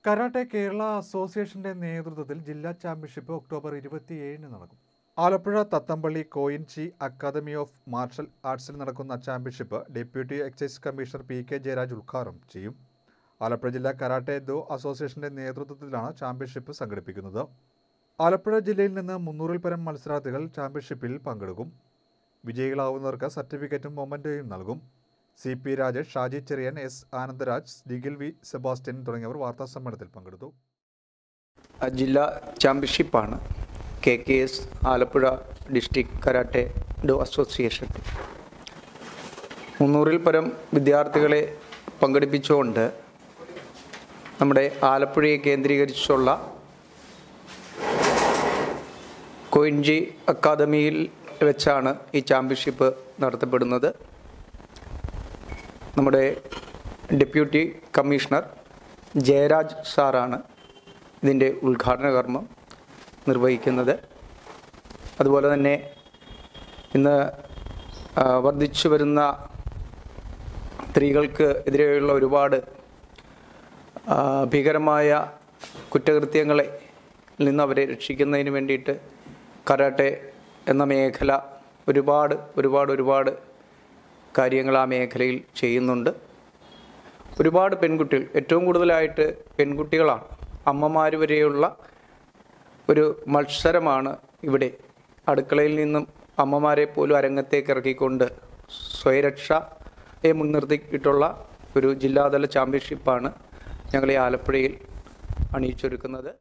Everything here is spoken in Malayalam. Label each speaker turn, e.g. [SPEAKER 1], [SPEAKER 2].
[SPEAKER 1] കരാട്ടെ കേരള അസോസിയേഷന്റെ നേതൃത്വത്തിൽ ജില്ലാ ചാമ്പ്യൻഷിപ്പ് ഒക്ടോബർ ഇരുപത്തിയേഴിന് നടക്കും ആലപ്പുഴ തത്തമ്പള്ളി കോയിൻചി അക്കാദമി ഓഫ് മാർഷൽ ആർട്സിൽ നടക്കുന്ന championship deputy excise commissioner P K Jayaraj ഉദ്ഘാടനം ചെയ്യും ആലപ്പുഴ ജില്ലാ കരാട്ടെ ദോ അസോസിയേഷന്റെ നേതൃത്വത്തിലാണ് ചാമ്പ്യൻഷിപ്പ് സംഘടിപ്പിക്കുന്നത് ആലപ്പുഴ ജില്ലയിൽ നിന്ന് മുന്നൂറിൽ പരം മത്സരാർത്ഥികൾ ചാമ്പ്യൻഷിപ്പിൽ പങ്കെടുക്കും വിജയികളാവുന്നവർക്ക് സർട്ടിഫിക്കറ്റും മൊമൻറ്റോയും നൽകും C P Rajesh Shaji Cherian S Anandaraj Digil V Sebastian തുടങ്ങിയവർ വാർത്താസമ്മേളനത്തിൽ പങ്കെടുത്തു
[SPEAKER 2] ആ ജില്ലാ ചാമ്പ്യൻഷിപ്പാണ് K K S Alappuzha district karate do association മുന്നൂറിൽ പരം വിദ്യാർത്ഥികളെ പങ്കെടുപ്പിച്ചുകൊണ്ട് നമ്മുടെ ആലപ്പുഴയെ കേന്ദ്രീകരിച്ചുള്ള കൊയിൻജി അക്കാദമിയിൽ വെച്ചാണ് ഈ ചാമ്പ്യൻഷിപ്പ് നടത്തപ്പെടുന്നത് നമ്മുടെ ഡെപ്യൂട്ടി കമ്മീഷണർ ജയരാജ് സാറാണ് ഇതിൻ്റെ ഉദ്ഘാടന കർമ്മം നിർവഹിക്കുന്നത് അതുപോലെ തന്നെ ഇന്ന് ആ, വർദ്ധിച്ചു വരുന്ന സ്ത്രീകൾക്ക് എതിരെയുള്ള ഒരുപാട് ആ, ഭീകരമായ കുറ്റകൃത്യങ്ങളെ നിന്ന് അവരെ രക്ഷിക്കുന്നതിന് വേണ്ടിയിട്ട് കരാട്ടെ എന്ന മേഖല ഒരുപാട് ഒരുപാട് ഒരുപാട് കാര്യങ്ങൾ ആ മേഖലയിൽ ചെയ്യുന്നുണ്ട് ഒരുപാട് പെൺകുട്ടികൾ ഏറ്റവും കൂടുതലായിട്ട് പെൺകുട്ടികളാണ് അമ്മമാർ വരെയുള്ള ഒരു മത്സരമാണ് ഇവിടെ അടുക്കളയിൽ നിന്നും അമ്മമാരെ പോലും അരങ്ങത്തേക്ക് ഇറക്കിക്കൊണ്ട് സ്വയരക്ഷയെ മുൻനിർത്തിയിട്ടുള്ള ഒരു ജില്ലാതല ചാമ്പ്യൻഷിപ്പാണ് ഞങ്ങൾ ഈ ആലപ്പുഴയിൽ അണിയിച്ചൊരുക്കുന്നത്